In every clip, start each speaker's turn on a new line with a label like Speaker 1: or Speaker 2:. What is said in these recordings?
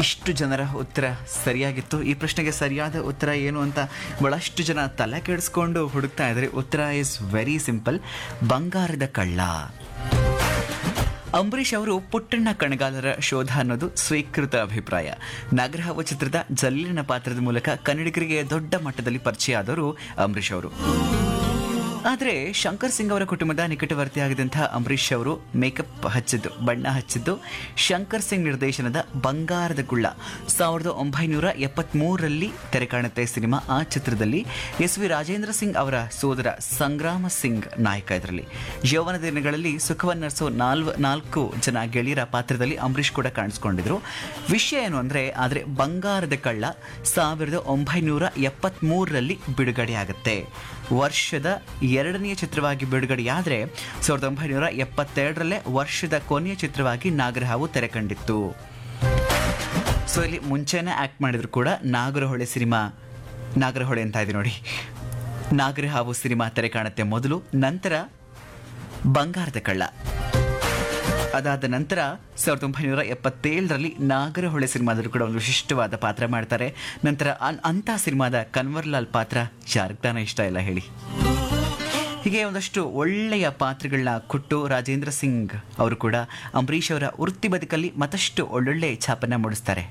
Speaker 1: ಇಷ್ಟು ಜನರ ಉತ್ತರ ಸರಿಯಾಗಿತ್ತು ಈ ಪ್ರಶ್ನೆಗೆ ಸರಿಯಾದ ಉತ್ತರ ಏನು ಅಂತ ಬಹಳಷ್ಟು ಜನ ತಲೆ ಕೆಡಿಸ್ಕೊಂಡು ಹುಡುಕ್ತಾ ಇದ್ದಾರೆ ಉತ್ತರ ಇಸ್ ವೆರಿ ಸಿಂಪಲ್ ಬಂಗಾರದ ಕಳ್ಳ ಅಂಬರೀಷ್ ಅವರು ಪುಟ್ಟಣ್ಣ ಕಣಗಾಲರ ಶೋಧ ಅನ್ನೋದು ಸ್ವೀಕೃತ ಅಭಿಪ್ರಾಯ ನಾಗರಹಾವು ಚಿತ್ರದ ಜಲ್ಲಿನ ಪಾತ್ರದ ಮೂಲಕ ಕನ್ನಡಿಗರಿಗೆ ದೊಡ್ಡ ಮಟ್ಟದಲ್ಲಿ ಪರಿಚಯ ಆದವರು ಅಂಬರೀಷ್ ಅವರು ಆದರೆ ಶಂಕರ್ ಸಿಂಗ್ ಅವರ ಕುಟುಂಬದ ನಿಕಟವರ್ತಿಯಾಗಿದ್ದಂತಹ ಅಂಬರೀಷ್ ಅವರು ಮೇಕಪ್ ಹಚ್ಚಿದ್ದು ಬಣ್ಣ ಹಚ್ಚಿದ್ದು ಶಂಕರ್ ಸಿಂಗ್ ನಿರ್ದೇಶನದ ಬಂಗಾರದ ಗುಳ್ಳ ಸಾವಿರದ ಒಂಬೈನೂರ ಎಪ್ಪತ್ಮೂರರಲ್ಲಿ ತೆರೆ ಕಾಣುತ್ತೆ ಸಿನಿಮಾ ಆ ಚಿತ್ರದಲ್ಲಿ ಎಸ್ ವಿ ರಾಜೇಂದ್ರ ಸಿಂಗ್ ಅವರ ಸೋದರ ಸಂಗ್ರಾಮ ಸಿಂಗ್ ನಾಯಕ ಇದರಲ್ಲಿ ಯೌವನ ದಿನಗಳಲ್ಲಿ ಸುಖವನ್ನು ನಡೆಸೋ ನಾಲ್ವ ನಾಲ್ಕು ಜನ ಗೆಳೆಯರ ಪಾತ್ರದಲ್ಲಿ ಅಂಬರೀಷ್ ಕೂಡ ಕಾಣಿಸ್ಕೊಂಡಿದ್ರು ವಿಷಯ ಏನು ಅಂದರೆ ಆದರೆ ಬಂಗಾರದ ಕಳ್ಳ ಸಾವಿರದ ಒಂಬೈನೂರ ಎಪ್ಪತ್ಮೂರರಲ್ಲಿ ಬಿಡುಗಡೆ ಆಗುತ್ತೆ ವರ್ಷದ ಎರಡನೆಯ ಚಿತ್ರವಾಗಿ ಬಿಡುಗಡೆಯಾದರೆ ಸಾವಿರದ ಒಂಬೈನೂರ ಎಪ್ಪತ್ತೆರಡರಲ್ಲೇ ವರ್ಷದ ಕೊನೆಯ ಚಿತ್ರವಾಗಿ ನಾಗರಹಾವು ತೆರೆ ಕಂಡಿತ್ತು ಸೊ ಇಲ್ಲಿ ಮುಂಚೆನೇ ಆ್ಯಕ್ಟ್ ಮಾಡಿದ್ರು ಕೂಡ ನಾಗರಹೊಳೆ ಸಿನಿಮಾ ನಾಗರಹೊಳೆ ಅಂತ ಇದೆ ನೋಡಿ ನಾಗರಹಾವು ಸಿನಿಮಾ ತೆರೆ ಕಾಣುತ್ತೆ ಮೊದಲು ನಂತರ ಬಂಗಾರದ ಕಳ್ಳ ಅದಾದ ನಂತರ ಸಾವಿರದ ಒಂಬೈನೂರ ಎಪ್ಪತ್ತೇಳರಲ್ಲಿ ನಾಗರಹೊಳೆ ಸಿನಿಮಾದಲ್ಲೂ ಕೂಡ ಒಂದು ವಿಶಿಷ್ಟವಾದ ಪಾತ್ರ ಮಾಡ್ತಾರೆ ನಂತರ ಅನ್- ಅಂಥ ಸಿನಿಮಾದ ಕನ್ವರ್ಲಾಲ್ ಪಾತ್ರ ಯಾರಿಗೆ ತಾನೇ ಇಷ್ಟ ಇಲ್ಲ ಹೇಳಿ ಹೀಗೆ ಒಂದಷ್ಟು ಒಳ್ಳೆಯ ಪಾತ್ರಗಳನ್ನ ಕೊಟ್ಟು ರಾಜೇಂದ್ರ ಸಿಂಗ್ ಅವರು ಕೂಡ ಅಂಬರೀಷ್ ಅವರ ವೃತ್ತಿ ಬದುಕಲ್ಲಿ ಮತ್ತಷ್ಟು ಒಳ್ಳೊಳ್ಳೆ ಛಾಪನ್ನ ಮೂಡಿಸ್ತಾರೆ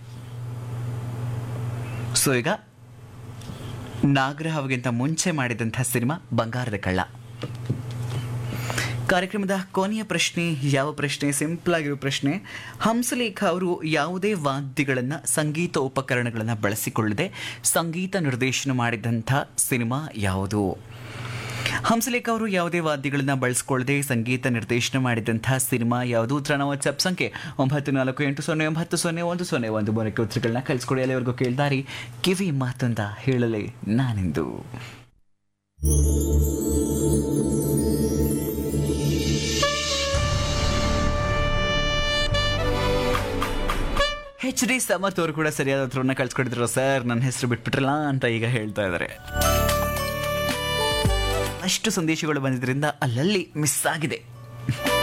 Speaker 1: ಸೊ ಈಗ ನಾಗರಹಾವಿಗಿಂತ ಮುಂಚೆ ಮಾಡಿದಂಥ ಸಿನಿಮಾ ಬಂಗಾರದ ಕಳ್ಳ ಕಾರ್ಯಕ್ರಮದ ಕೊನೆಯ ಪ್ರಶ್ನೆ ಯಾವ ಪ್ರಶ್ನೆ ಸಿಂಪಲ್ ಆಗಿರೋ ಪ್ರಶ್ನೆ ಹಂಸಲೇಖ ಅವರು ಯಾವುದೇ ವಾದ್ಯಗಳನ್ನು ಸಂಗೀತ ಉಪಕರಣಗಳನ್ನು ಬಳಸಿಕೊಳ್ಳದೆ ಸಂಗೀತ ನಿರ್ದೇಶನ ಮಾಡಿದಂಥ ಸಿನಿಮಾ ಯಾವುದು ಹಂಸಲೇಖ ಅವರು ಯಾವುದೇ ವಾದ್ಯಗಳನ್ನ ಬಳಸ್ಕೊಳ್ಳದೆ ಸಂಗೀತ ನಿರ್ದೇಶನ ಮಾಡಿದಂತಹ ಸಿನಿಮಾ ಯಾವುದು ಉತ್ತರ ನಾವು ವಾಟ್ಸ್ಆಪ್ ಸಂಖ್ಯೆ ಒಂಬತ್ತು ನಾಲ್ಕು ಎಂಟು ಸೊನ್ನೆ ಒಂಬತ್ತು ಸೊನ್ನೆ ಒಂದು ಸೊನ್ನೆ ಒಂದು ಮೂಲಕ ಉತ್ತರಗಳನ್ನ ಕಳಿಸ್ಕೊಡಿ ಅಲ್ಲಿವರೆಗೂ ಕೇಳ್ದಾರಿ ಕಿವಿ ಮಾತೊಂದ ಹೇಳಲೇ ನಾನಿಂದು ಎಚ್ ಡಿ ಸಮರ್ಥ್ ಅವರು ಕೂಡ ಸರಿಯಾದ ಉತ್ತರವನ್ನು ಕಳ್ಸಿಕೊಟ್ಟಿದ್ರು ಸರ್ ನನ್ನ ಹೆಸರು ಬಿಟ್ಬಿಟ್ರಲ್ಲ ಅಂತ ಈಗ ಹೇಳ್ತಾ ಇದ್ದಾರೆ ಅಷ್ಟು ಸಂದೇಶಗಳು ಬಂದಿದ್ರಿಂದ ಅಲ್ಲಲ್ಲಿ ಮಿಸ್ ಆಗಿದೆ